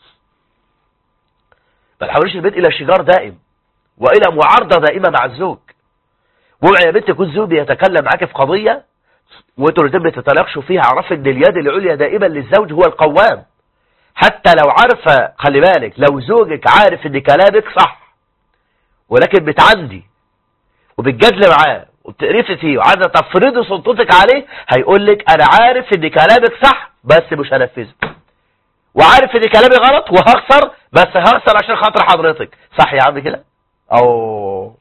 ما تحوليش البيت الى شجار دائم والى معارضه دائمه مع الزوج اوعي يا بنت يكون زوج بيتكلم معاك في قضيه وانتوا الاثنين بتتناقشوا فيها اعرفي ان اليد العليا دائما للزوج هو القوام حتى لو عارفه خلي بالك لو زوجك عارف ان كلامك صح ولكن بتعندي وبتجادلي معاه وبتقرفي فيه وعايزه تفرضي سلطتك عليه هيقول لك انا عارف ان كلامك صح بس مش هنفذه وعارف ان كلامي غلط وهخسر بس هخسر عشان خاطر حضرتك صح يا عم كده او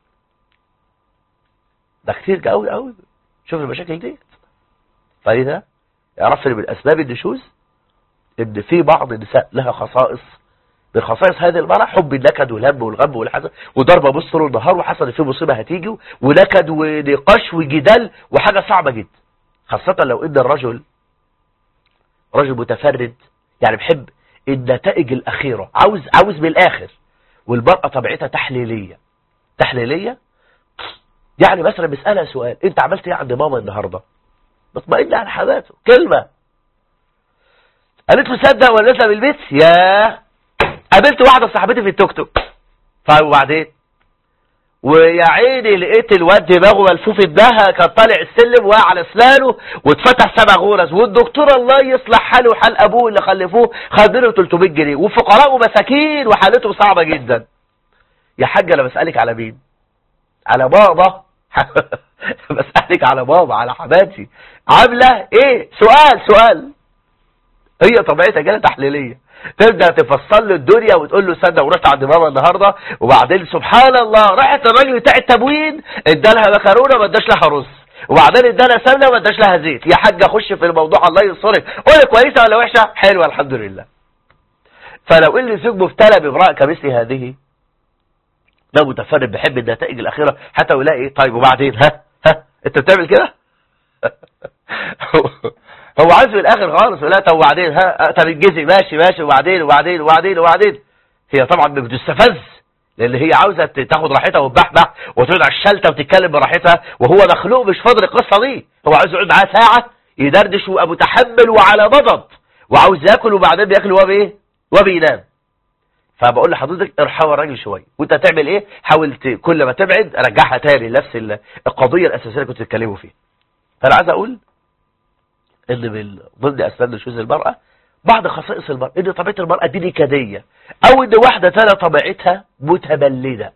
ده كتير قوي قوي شوف المشاكل دي فلذا يعرف ان من اسباب النشوز ان في بعض النساء لها خصائص من خصائص هذه المرأة حب النكد والهم والغم والحزن وضربة بص طول النهار وحصل ان في مصيبة هتيجي ونكد ونقاش وجدال وحاجة صعبة جدا خاصة لو ان الرجل رجل متفرد يعني بحب النتائج الأخيرة عاوز عاوز من الآخر والمرأة طبيعتها تحليلية تحليلية يعني مثلا بيسألها سؤال انت عملت ايه عند ماما النهاردة مطمئن على حماته كلمة قالت له صدق ولا نازله من البيت يا قابلت واحدة صاحبتي في التوك توك طيب وبعدين ويا عيني لقيت الواد دماغه ملفوف الدها كان طالع السلم وقع على اسنانه واتفتح سبع غرز والدكتور الله يصلح حاله وحال ابوه اللي خلفوه خد له 300 جنيه وفقراء ومساكين وحالتهم صعبه جدا يا حاجه انا بسالك على مين على بابا بسالك على بابا على حماتي عامله ايه سؤال سؤال هي طبيعتها كده تحليليه تبدا تفصل له الدنيا وتقول له صدق ورحت عند ماما النهارده وبعدين سبحان الله راحت الراجل بتاع التموين ادالها مكرونه ما اداش لها رز وبعدين ادالها سمنه ما اداش لها زيت يا حاج اخش في الموضوع الله ينصرك قول كويسه ولا وحشه حلوه الحمد لله فلو ان زوج مبتلى بامراه كمثل هذه ده متفرد بيحب النتائج الاخيره حتى يلاقي طيب وبعدين ها ها انت بتعمل كده هو عايز في الاخر خالص لا طب وبعدين ها طب الجزء ماشي ماشي وبعدين وبعدين وبعدين وبعدين هي طبعا بتستفز لان هي عاوزه تاخد راحتها وتبحبح وتقعد على الشلته وتتكلم براحتها وهو مخلوق مش فاضل القصه دي هو عاوز يقعد معاها ساعه يدردش ويبقى متحمل وعلى مضض وعاوز ياكل وبعدين بياكل وهو بايه وبينام فبقول لحضرتك ارحم الراجل شويه وانت هتعمل ايه حاول كل ما تبعد رجعها تاني لنفس القضيه الاساسيه اللي كنت بتتكلموا فيها فانا عايز اقول ان من ضمن اسباب نشوز المرأة بعض خصائص المرأة ان طبيعة المرأة دي نكدية او ان واحدة تانية طبيعتها متبلدة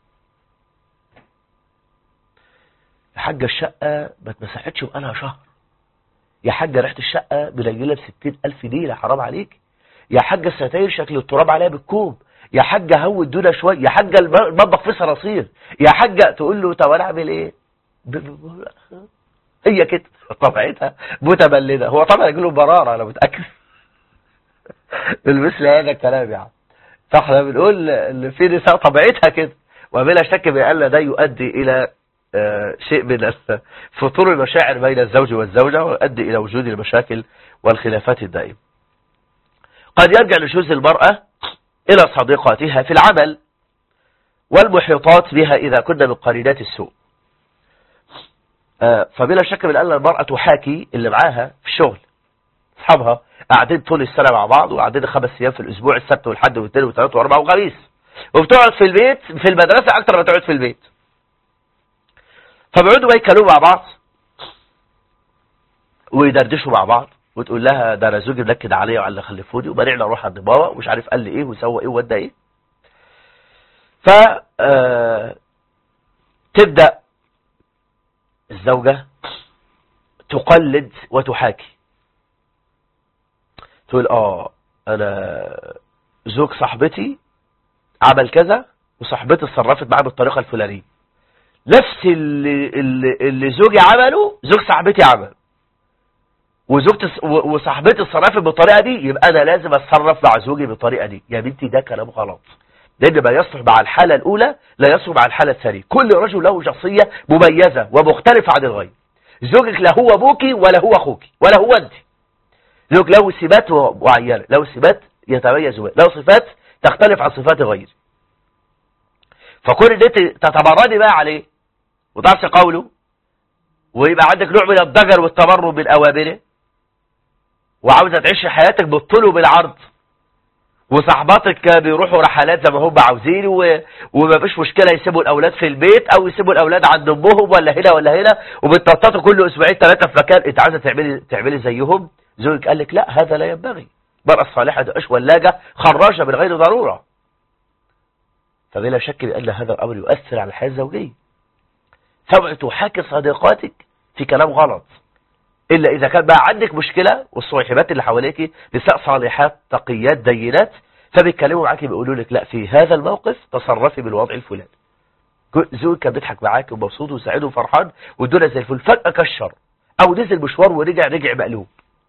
يا حاجة الشقة ما اتمسحتش بقالها شهر يا حاجة ريحة الشقة منيلة بستين ألف نيلة حرام عليك يا حاجة الستاير شكل التراب عليها بالكوم يا حاجة هو الدنيا شوية يا حاجة المطبخ فيه صراصير يا حاجة تقول له طب انا اعمل ايه هي كده طبيعتها متبلدة هو طبعا يقول له برارة انا متأكد بالمثل هذا الكلام يعني فاحنا بنقول ان في نساء طبيعتها كده وبلا شك بأن ده يؤدي الى شيء من فطور المشاعر بين الزوج والزوجة ويؤدي الى وجود المشاكل والخلافات الدائمة قد يرجع نشوز المرأة الى صديقاتها في العمل والمحيطات بها اذا كنا من قرينات السوء فبلا شك من أن المرأة تحاكي اللي معاها في الشغل أصحابها قاعدين طول السنة مع بعض وقاعدين خمس أيام في الأسبوع السبت والحد والاثنين والثلاث وأربعة وخميس وبتقعد في البيت في المدرسة أكتر ما تقعد في البيت فبيقعدوا بقى يتكلموا مع بعض ويدردشوا مع بعض وتقول لها ده انا زوجي منكد عليا وعلى اللي خلفوني وبرعنا اروح عند بابا ومش عارف قال لي ايه وسوى ايه وودى ايه ف تبدا الزوجة تقلد وتحاكي تقول اه انا زوج صاحبتي عمل كذا وصاحبتي اتصرفت معاه بالطريقة الفلانية نفس اللي, اللي, اللي زوجي عمله زوج صاحبتي عمل وزوجتي وصاحبتي اتصرفت بالطريقة دي يبقى انا لازم اتصرف مع زوجي بالطريقة دي يا بنتي ده كلام غلط لأن ما يصلح مع الحالة الأولى لا يصلح مع الحالة الثانية كل رجل له شخصية مميزة ومختلفة عن الغير زوجك لا هو أبوك ولا هو أخوك ولا هو أنت زوجك له صفات معينة له صفات يتميز بها له صفات تختلف عن صفات غيره فكل ده تتمردي بقى عليه وتعصي قوله ويبقى عندك نوع من الضجر والتمرد من أوامره وعاوزة تعيش حياتك بالطول وبالعرض وصحباتك بيروحوا رحلات زي ما هم عاوزين و... وما فيش مشكله يسيبوا الاولاد في البيت او يسيبوا الاولاد عند امهم ولا هنا ولا هنا وبتنططوا كل اسبوعين ثلاثه في مكان انت عايزه تعملي تعملي زيهم زوجك قال لك لا هذا لا ينبغي المراه الصالحه تبقاش ولاجه خراجه من غير ضروره فبلا شك بان هذا الامر يؤثر على الحياه الزوجيه فاوعي تحاكي صديقاتك في كلام غلط إلا إذا كان بقى عندك مشكلة والصاحبات اللي حواليك نساء صالحات تقيات دينات فبيتكلموا معاكي بيقولوا لك لا في هذا الموقف تصرفي بالوضع الفلاني زوجك كان بيضحك معاك ومبسوط وسعيد وفرحان والدنيا زي الفل فجأة كشر أو نزل مشوار ورجع رجع مقلوب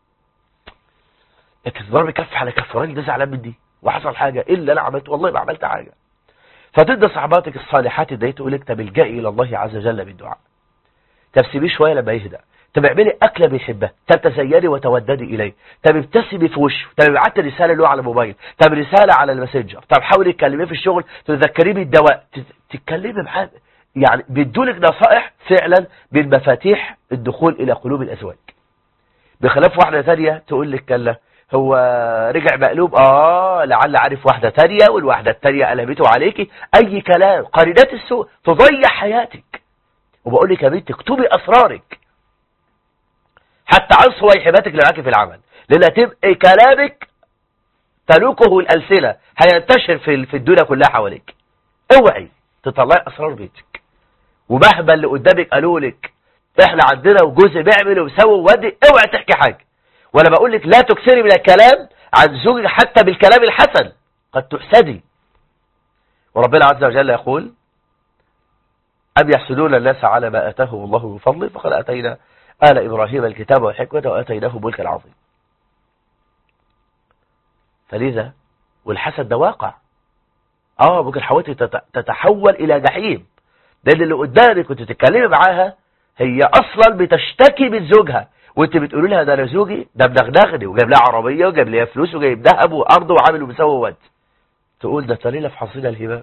لكن ضرب كف على كف الراجل ده زعلان مني وحصل حاجة إلا أنا عملت والله ما عملت حاجة فتبدا صحباتك الصالحات دي تقول لك طب الجئي إلى الله عز وجل بالدعاء طب سيبيه شوية لما يهدى طب اعملي أكلة بيحبها طب تزيني وتوددي إليه طب ابتسمي في وشه طب ابعتي رسالة له على الموبايل طب رسالة على الماسنجر طب حاولي تكلميه في الشغل تذكريه بالدواء تتكلمي معاه يعني بيدولك نصائح فعلا من مفاتيح الدخول إلى قلوب الأزواج بخلاف واحدة ثانية تقول لك كلا هو رجع مقلوب اه لعل عارف واحدة تانية والواحدة التانية قلبته عليكي اي كلام قرينات السوء تضيع حياتك وبقول لك يا بنت اكتبي اسرارك حتى عن صويحباتك اللي معاكي في العمل لان تبقى كلامك تلوكه الألسنة هينتشر في في الدنيا كلها حواليك اوعي تطلعي اسرار بيتك ومهما اللي قدامك قالوا لك احنا عندنا وجزء بيعمل ويسوي وودي اوعي تحكي حاجه وانا بقول لك لا تكثري من الكلام عن زوجك حتى بالكلام الحسن قد تحسدي وربنا عز وجل يقول أم يحسدون الناس على ما أتاهم الله من فضله فقد أتينا آل إبراهيم الكتاب والحكمة وأتيناه ملكا عظيم فلذا والحسد ده واقع اه ممكن حواتي تتحول إلى جحيم لأن اللي قدامك كنت تتكلمي معاها هي أصلا بتشتكي من زوجها وانت بتقولي لها ده انا زوجي ده مدغدغني وجايب لها عربيه وجايب لها فلوس وجايب ذهب وارض وعامل ومسوي ود تقول ده تليله في حصيله الهباب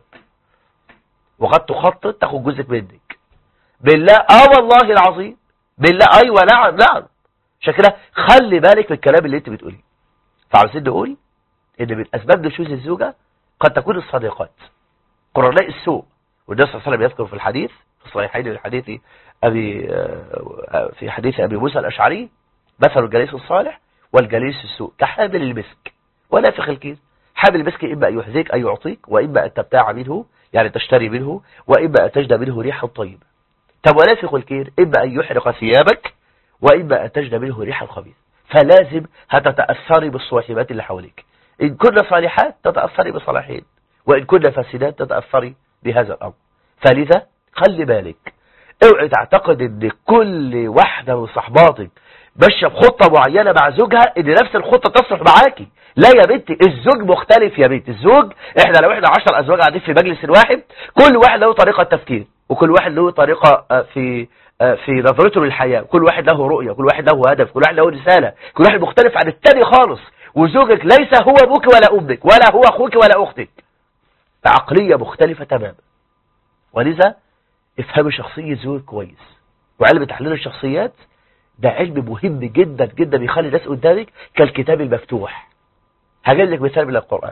وقد تخطط تاخد جزءك منك بالله اه والله العظيم بالله ايوه نعم نعم شكلها خلي بالك من الكلام اللي انت بتقوليه فعاوزين نقول ان من اسباب نشوز الزوجه قد تكون الصديقات قرناء السوء والنبي صلى الله عليه وسلم يذكر في الحديث في الصحيحين من حديث أبي في حديث أبي موسى الأشعري مثل الجليس الصالح والجليس السوء كحامل المسك ونافخ الكيس حامل المسك إما أن يحذيك أن يعطيك وإما أن تبتاع منه يعني تشتري منه وإما أن تجد منه ريحا طيبة طب ونافخ الكير إما أن يحرق ثيابك وإما أن تجد منه ريحا خبيث فلازم هتتأثري بالصواحبات اللي حواليك إن كنا صالحات تتأثري بصالحين وإن كنا فاسدات تتأثري بهذا الأمر فلذا خلي بالك اوعي تعتقد ان كل واحدة من صحباتك ماشيه بخطة معينة مع زوجها ان نفس الخطة تصلح معاكي لا يا بنتي الزوج مختلف يا بنتي الزوج احنا لو احنا 10 ازواج قاعدين في مجلس واحد كل واحد له طريقة تفكير وكل واحد له طريقة في في نظرته للحياة كل واحد له رؤية كل واحد له هدف كل واحد له رسالة كل واحد مختلف عن التاني خالص وزوجك ليس هو ابوك ولا امك ولا هو اخوك ولا اختك عقلية مختلفة تماما ولذا افهمي شخصية زوج كويس وعلم تحليل الشخصيات ده علم مهم جدا جدا بيخلي الناس قدامك كالكتاب المفتوح هجيب لك مثال من القرآن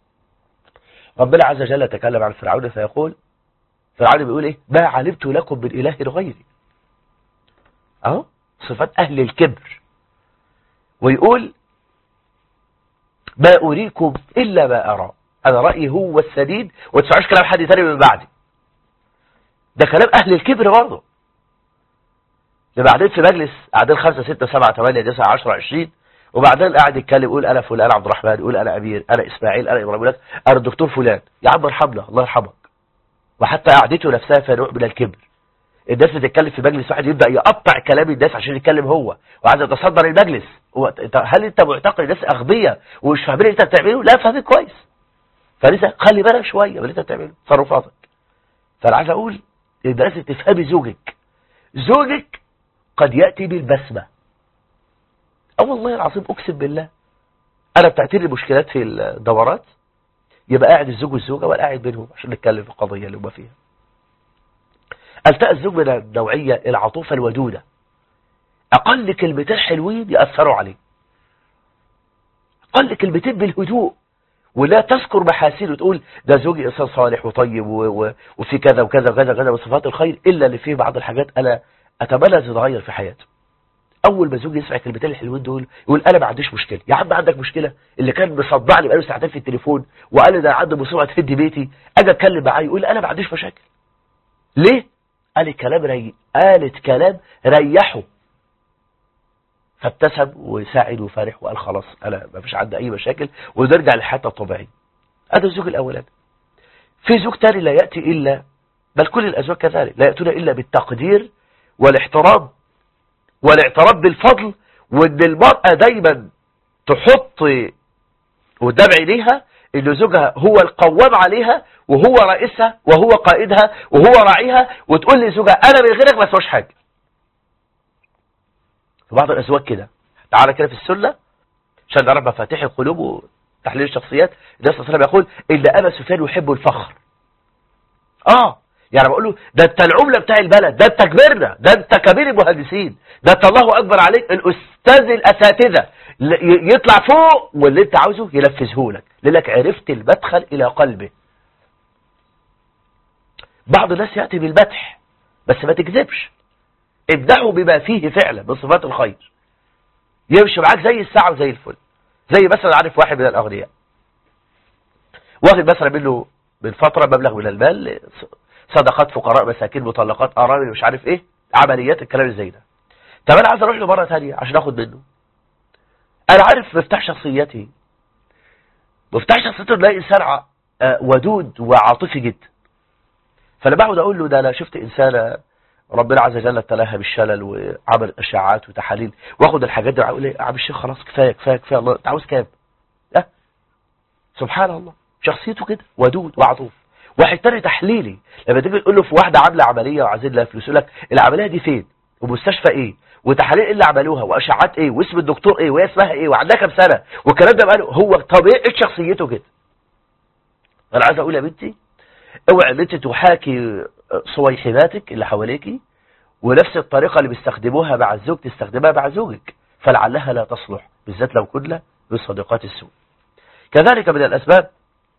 ربنا عز وجل تكلم عن فرعون فيقول فرعون بيقول ايه ما علمت لكم من اله غيري اهو صفات اهل الكبر ويقول ما اريكم الا ما ارى انا رأيي هو السديد وتسعوش كلام حد تاني من بعدي ده كلام أهل الكبر برضه بعدين في مجلس قاعدين خمسة ستة سبعة ثمانية تسعة عشرة عشرين وبعدين قاعد يتكلم يقول أنا فلان أنا عبد الرحمن يقول أنا أمير أنا إسماعيل أنا إبراهيم أنا الدكتور فلان يا عم ارحمنا الله يرحمك وحتى قعدته نفسها في نوع من الكبر الناس بتتكلم في مجلس واحد يبدأ يقطع كلام الناس عشان يتكلم هو وعايز يتصدر المجلس هل انت معتقد الناس أغبياء ومش فاهمين اللي انت بتعمله لا فاهمين كويس فلسه خلي بالك شوية من اللي انت بتعمله تصرفاتك فانا عايز اقول يبقى لازم تفهمي زوجك زوجك قد يأتي بالبسمة اه والله العظيم اقسم بالله انا بتعتري مشكلات في الدورات يبقى قاعد الزوج والزوجة وانا قاعد بينهم عشان نتكلم في القضية اللي هم فيها التقى الزوج من النوعية العطوفة الودودة اقل كلمتين حلوين يأثروا عليه اقل كلمتين بالهدوء ولا تذكر محاسنه وتقول ده زوجي إنسان صالح وطيب و... و... وفي كذا وكذا وكذا وكذا وصفات الخير إلا اللي فيه بعض الحاجات أنا أتمنى تتغير في حياته أول ما زوجي يسمع الكلمتين الحلوين دول يقول أنا ما عنديش مشكلة يا عم عندك مشكلة اللي كان مصدعني بقاله ساعتين في التليفون وقال ده عنده مصيبة تهد بيتي أجي أتكلم معاه يقول أنا ما عنديش مشاكل ليه؟ قال كلام ري... قالت كلام ريحه فابتسم وساعد وفرح وقال خلاص أنا ما فيش عندي أي مشاكل ونرجع للحياة الطبيعية هذا الزوج الأولاني في زوج تاني لا يأتي إلا بل كل الأزواج كذلك لا يأتون إلا بالتقدير والاحترام والاعتراف بالفضل وان المرأة دايما تحط قدام عينيها ان زوجها هو القوام عليها وهو رئيسها وهو قائدها وهو راعيها وتقول لزوجها انا من غيرك ما اسواش حاجة في بعض الأزواج كده تعالى كده في السنة عشان نعرف مفاتيح القلوب وتحليل الشخصيات النبي صلى الله عليه وسلم يقول إن أبا سفيان يحب الفخر اه يعني بقول له ده انت العملة بتاع البلد ده انت كبرنا ده انت كبير المهندسين ده انت الله اكبر عليك الاستاذ الاساتذة ل- يطلع فوق واللي انت عاوزه ينفذه لك لانك عرفت المدخل الى قلبه بعض الناس يأتي بالمدح بس ما تكذبش ابدعوا بما فيه فعلا من صفات الخير يمشي معاك زي الساعة وزي الفل زي مثلا عارف واحد من الأغنياء واخد مثلا منه من فترة مبلغ من المال صدقات فقراء مساكين مطلقات أرامل مش عارف ايه عمليات الكلام اللي زي ده طب انا عايز اروح له مرة ثانية عشان اخد منه انا عارف مفتاح شخصيتي مفتاح شخصيته نلاقي انسان ع- آه، ودود وعاطفي جدا فانا بقعد اقول له ده انا شفت انسانه ربنا عز وجل ابتلاها بالشلل وعمل اشعاعات وتحاليل واخد الحاجات دي واقول ايه يا عم الشيخ خلاص كفايه كفايه كفايه الله انت عاوز كام؟ لا سبحان الله شخصيته كده ودود وعطوف واحد تاني تحليلي لما تيجي تقول له في واحده عامله عمليه وعايزين لها فلوس يقول لك العمليه دي فين؟ ومستشفى ايه؟ وتحاليل ايه اللي عملوها واشعاعات ايه واسم الدكتور ايه وهي اسمها ايه وعندها كام سنه والكلام ده بقاله هو طبيعه شخصيته كده انا عايز اقول يا بنتي اوعي ان انت تحاكي صويحباتك اللي حواليكي ونفس الطريقة اللي بيستخدموها مع الزوج تستخدمها مع زوجك فلعلها لا تصلح بالذات لو كنا من صديقات السوء كذلك من الأسباب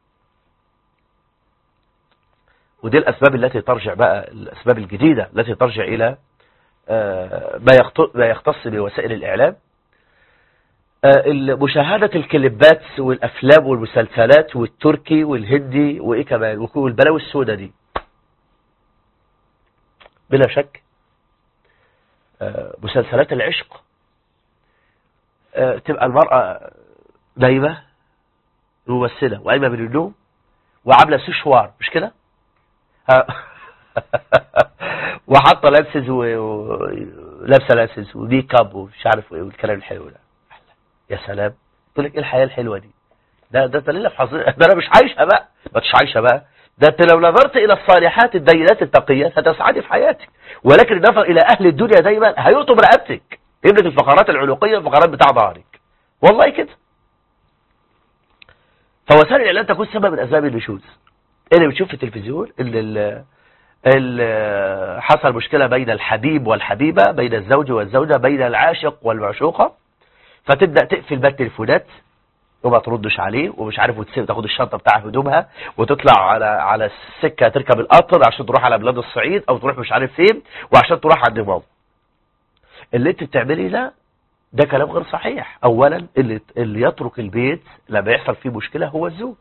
ودي الأسباب التي ترجع بقى الأسباب الجديدة التي ترجع إلى آه، ما يخت- ما يختص بوسائل الإعلام آه، مشاهدة الكليبات والأفلام والمسلسلات والتركي والهندي وإيه كمان والبلاوي السوداء دي بلا شك آه، مسلسلات العشق آه، تبقى المرأة نايمة ممثلة وقايمة من النوم وعاملة سشوار مش كده؟ ها. وحاطة لانسز و- ولابسة لانسز وميك اب ومش عارف ايه والكلام الحلو ده يا سلام تقول لك ايه الحياة الحلوة دي ده ده دليل في حظ ده انا مش عايشها بقى ما انتش عايشة بقى ده انت لو نظرت الى الصالحات الدينات التقيات هتسعدي في حياتك ولكن النظر الى اهل الدنيا دايما هيقطب رقبتك يملك الفقرات العنقية الفقرات بتاع ظهرك والله كده فوسائل الاعلام تكون سبب من اسباب النشوز اللي بتشوف في التلفزيون اللي ال- ال- حصل مشكلة بين الحبيب والحبيبة بين الزوج والزوجة بين العاشق والمعشوقة فتبدأ تقفل بقى التليفونات وما تردش عليه ومش عارف وتسيب تاخد الشنطه بتاع هدومها وتطلع على على السكه تركب القطر عشان تروح على بلاد الصعيد او تروح مش عارف فين وعشان تروح عند ماما اللي انت بتعمليه ده ده كلام غير صحيح اولا اللي اللي يترك البيت لما يحصل فيه مشكله هو الزوج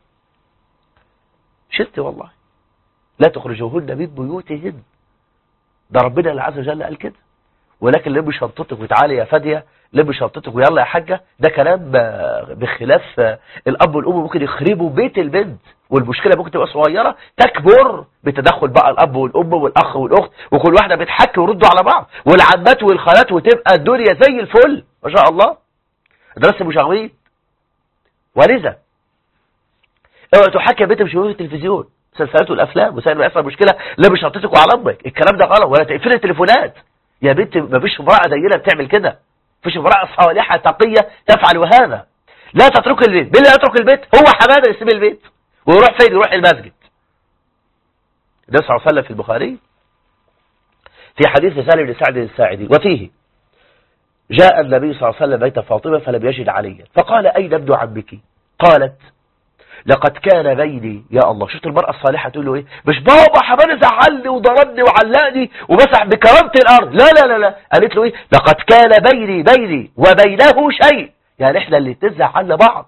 شلت والله لا تخرجوهن من بيوتهن ده ربنا اللي عز وجل قال كده ولكن لم شنطتك وتعالي يا فادية لم شنطتك ويلا يا حاجة ده كلام آه، بخلاف آه، الأب والأم ممكن يخربوا بيت البنت والمشكلة ممكن تبقى صغيرة تكبر بتدخل بقى الأب والأم والأخ والأخت وكل واحدة بتحكي ويردوا على بعض والعمات والخالات وتبقى الدنيا زي الفل ما شاء الله درس مشاغبين ولذا اوعى تحكي بيت مش في التلفزيون مسلسلات والافلام وسائل ما يحصل مشكله لا بشنطتك وعلى امك الكلام ده غلط ولا تقفل التليفونات يا بنت ما فيش امراه دينه بتعمل كده فيش امراه صالحه تقيه تفعل هذا لا تترك البيت بالله يترك البيت هو حماده يسيب البيت ويروح فين يروح المسجد ده صلى الله عليه وسلم في البخاري في حديث سالم بن سعد الساعدي وفيه جاء النبي صلى الله عليه وسلم بيت فاطمة فلم يجد عليا فقال أين ابن عمك قالت لقد كان بيني يا الله شفت المرأة الصالحة تقول له ايه مش بابا حماني زعلني وضربني وعلقني ومسح بكرامة الارض لا لا لا لا قالت له ايه لقد كان بيني بيني وبينه شيء يعني احنا اللي تزعلنا بعض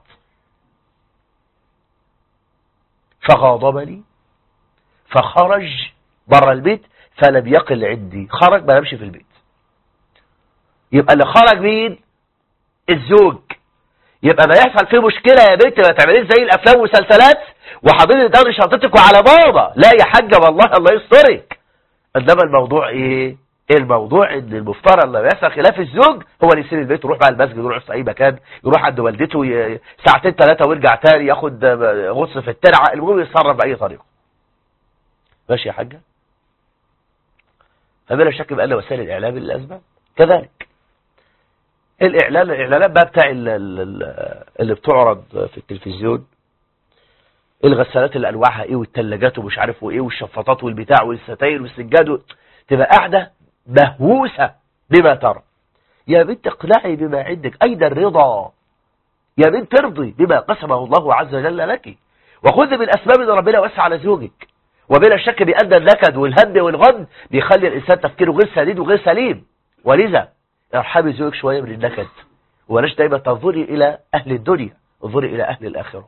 فغاضبني فخرج بره البيت فلم يقل عندي خرج ما يمشي في البيت يبقى اللي خرج مين الزوج يبقى ما يحصل فيه مشكلة يا بنت ما تعمليش زي الافلام والمسلسلات وحضرتك تاخدي شنطتك وعلى بابا لا يا حاجة والله الله يسترك انما الموضوع ايه الموضوع ان المفترض لما يحصل خلاف الزوج هو اللي يسيب البيت يروح بقى المسجد يروح في اي مكان يروح عند والدته ي- ساعتين ثلاثة ويرجع تاني ياخد غطس في الترعة المهم يتصرف بأي طريقة ماشي يا حاجة فبلا شك بأن وسائل الإعلام للأسباب كذلك الاعلان الاعلانات بقى بتاع ال- ال- ال- اللي بتعرض في التلفزيون الغسالات اللي انواعها ايه والثلاجات ومش عارف وايه والشفاطات والبتاع والستاير والسجاد و- تبقى قاعده مهووسه بما ترى يا بنت اقنعي بما عندك اين الرضا يا بنت ارضي بما قسمه الله عز وجل لك وخذ بالاسباب ان ربنا وسع على زوجك وبلا شك بان النكد والهم والغم بيخلي الانسان تفكيره غير سديد وغير سليم ولذا ارحمي زوجك شويه من النكد ولاش دايما تنظري الى اهل الدنيا انظري الى اهل الاخره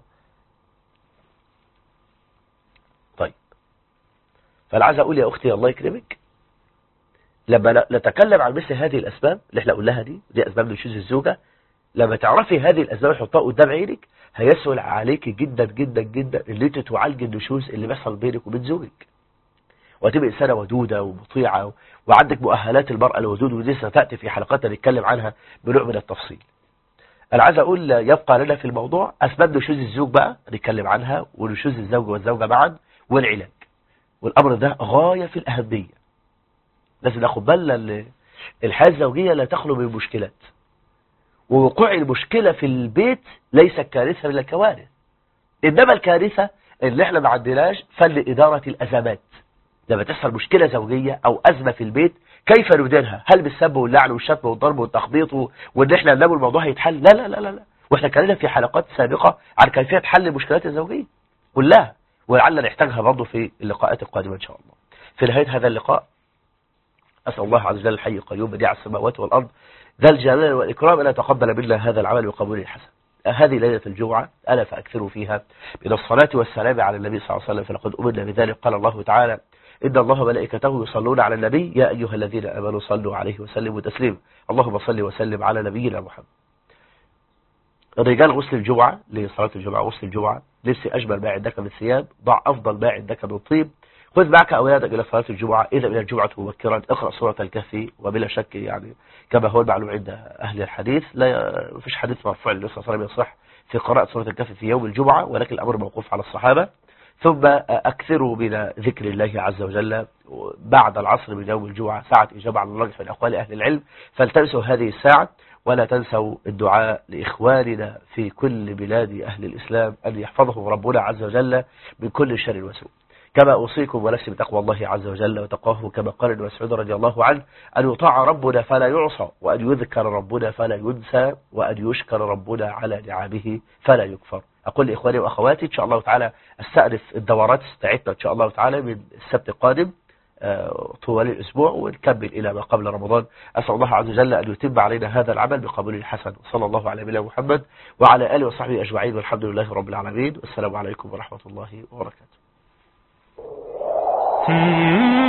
طيب فانا عايز اقول يا اختي الله يكرمك لما ن- نتكلم عن مثل هذه الاسباب اللي احنا قلناها دي دي اسباب نشوز الزوجه لما تعرفي هذه الاسباب وتحطها قدام عينك هيسهل عليك جدا جدا جدا ان انت تعالجي النشوز اللي بيحصل بينك وبين زوجك وتبقى انسانه ودوده ومطيعه وعندك مؤهلات المراه الودود ودي ستاتي في حلقات نتكلم عنها بنوع من التفصيل انا عايز اقول يبقى لنا في الموضوع اسباب نشوز الزوج بقى نتكلم عنها ونشوز الزوج والزوجه معا والعلاج والامر ده غايه في الاهميه لازم ناخد بالنا ان الحياه الزوجيه لا تخلو من مشكلات ووقوع المشكله في البيت ليس كارثه من الكوارث انما الكارثه اللي احنا ما عندناش فن اداره الازمات لما تحصل مشكله زوجيه او ازمه في البيت كيف نديرها هل بالسب واللعن والشتم والضرب والتخبيط و- وان احنا ننام الموضوع هيتحل لا لا لا لا لا واحنا اتكلمنا في حلقات سابقه عن كيفيه حل المشكلات الزوجيه كلها ولعل نحتاجها برضه في اللقاءات القادمه ان شاء الله في نهايه هذا اللقاء أسأل الله عز وجل الحي القيوم بديع السماوات والأرض ذا الجلال والإكرام أن يتقبل منا هذا العمل وقبول الحسن هذه ليلة الجمعة ألا فأكثروا فيها من الصلاة والسلام على النبي صلى الله عليه وسلم فلقد أمرنا بذلك قال الله تعالى إن الله وملائكته يصلون على النبي يا أيها الذين آمنوا صلوا عليه وسلموا تسليما اللهم صل وسلم على نبينا محمد الرجال غسل الجمعة لصلاة الجمعة غسل الجمعة لبس أجمل ما عندك من ثياب ضع أفضل ما عندك من طيب خذ معك أولادك إلى صلاة الجمعة إذا إلى الجمعة مبكرا اقرأ سورة الكهف وبلا شك يعني كما هو المعلوم عند أهل الحديث لا فيش حديث مرفوع للنبي صلى الله عليه وسلم يصح في قراءة سورة الكهف في يوم الجمعة ولكن الأمر موقوف على الصحابة ثم أكثروا من ذكر الله عز وجل بعد العصر من يوم الجمعة ساعة إجابة على الرجل من أقوال أهل العلم فالتمسوا هذه الساعة ولا تنسوا الدعاء لإخواننا في كل بلاد أهل الإسلام أن يحفظهم ربنا عز وجل من كل شر وسوء كما أوصيكم ونفسي بتقوى الله عز وجل وتقواه كما قال ابن مسعود رضي الله عنه أن يطاع ربنا فلا يعصى وأن يذكر ربنا فلا ينسى وأن يشكر ربنا على نعمه فلا يكفر أقول لإخواني وأخواتي إن شاء الله تعالى استأنف الدورات بتاعتنا إن شاء الله تعالى من السبت القادم آه، طوال الأسبوع ونكمل إلى ما قبل رمضان أسأل الله عز وجل أن يتم علينا هذا العمل بقبول الحسن صلى الله على نبينا محمد وعلى آله وصحبه أجمعين والحمد لله رب العالمين والسلام عليكم ورحمة الله وبركاته Hmm.